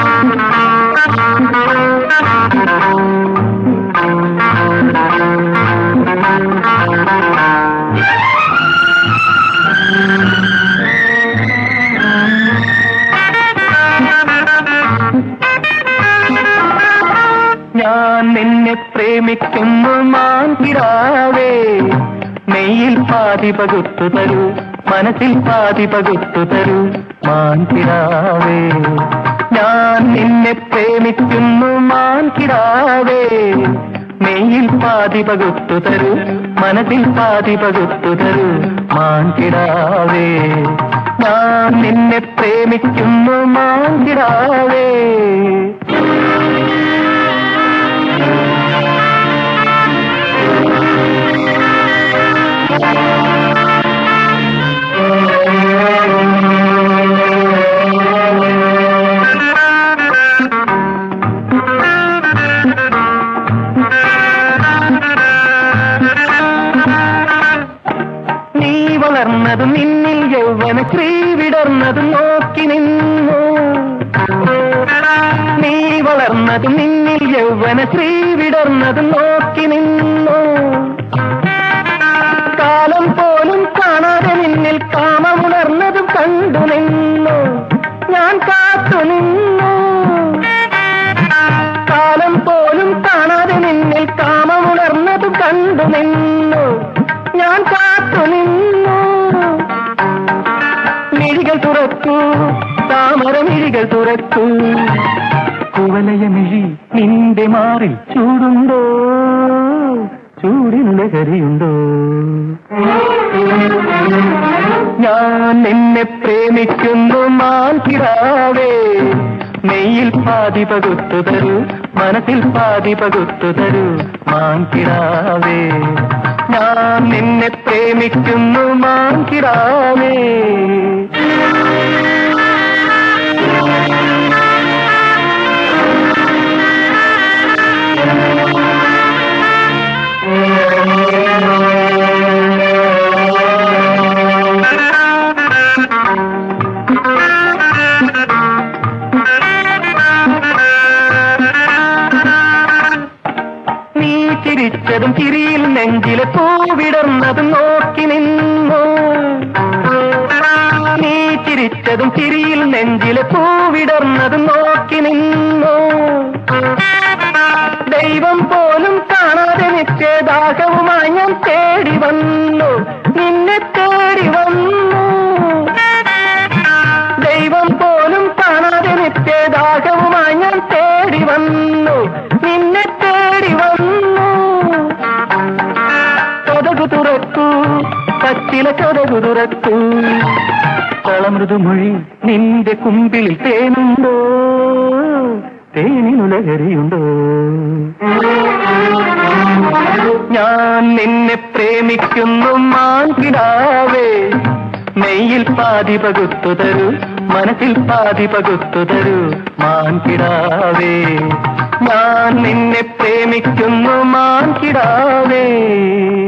ഞാൻ നിന്നെ പ്രേമിക്കുന്നു മാൻകിടാവേ നെയ്യിൽ പാതി പകുത്തു തരൂ മനസ്സിൽ പാതി പകുത്തു തരൂ മാൻകിടാവേ ഞാൻ നിന്നെ പ്രേമിക്കുന്നു മാൻകിടാവേ നെയ്യിൽ പാതി പകുത്തു തരൂ മനസ്സിൽ പാതി പകുത്തു തരൂ മാൻകിടാവേ ഞാൻ നിന്നെ പ്രേമിക്കുന്നു മാൻകിടാവേ നീ വളർന്നതും നിന്നിൽ യൗവന ശ്രീ വിടർന്നതും നോക്കി നിന്നു നീ വളർന്നതും നിന്നിൽ യൗവന ശ്രീ വിടർന്നതും നോക്കി നിന്നു കാലം പോലും കാണാതെ നിന്നിൽ കാമമുണർന്നതും കണ്ടു നിന്നു ഞാൻ കാത്തു നിന്നു കാലം പോലും കാണാതെ നിന്നിൽ കാമമുണർന്നതും കണ്ടു നിന്നു ഞാൻ കാത്തു നിന്നു മിഴികൾ തുറക്കൂ താമര മിഴികൾ തുറക്കൂ കുവലയ മിഴി നിന്റെ മാറിൽ ചൂടുണ്ടോ ചൂടിനുള്ള കരിയുണ്ടോ ഞാൻ നിന്നെ പ്രേമിക്കുന്നു മാൻകിടാവേ നെയ്യിൽ പാതി പകുത്തു തരൂ മനസ്സിൽ പാതി പകുത്തു തരൂ മാൻകിടാവേ ഞാൻ നിന്നെ പ്രേമിക്കുന്നു മാൻകിടാവേ നീ ചിരിച്ചതും ചിരിയിൽ നെഞ്ചിലെ പൂവിടർന്നതും നോക്കി നിന്നു നീ ചിരിച്ചതും ചിരിയിൽ നെഞ്ചിലെ പൂവിടർന്നതും നോക്കി നിന്നു ദൈവം പോലും കാണാതെ നിശ്ചയദാഹവുമായി ഞാൻ തേടി വന്നു നിന്നെ തേടി വന്നു ദൈവം പോലും കാണാതെ നിത്യദാഹവുമായി ഞാൻ തേടി വന്നു നിന്നെ തേടി വന്നു കൊതകു തുറക്കൂ പച്ചില കൊതകു തുറക്കൂ കളമൃദുമൊഴി നിന്റെ കുമ്പിളിൽ തേനുണ്ടോ തേനിനുലകരിയുണ്ടോ ഞാൻ നിന്നെ പ്രേമിക്കുന്നു മാൻകിടാവേ നെയ്യിൽ പാതി പകുത്തു തരൂ മനസ്സിൽ പാതി പകുത്തു തരൂ മാൻകിടാവേ ഞാൻ നിന്നെ പ്രേമിക്കുന്നു മാൻകിടാവേ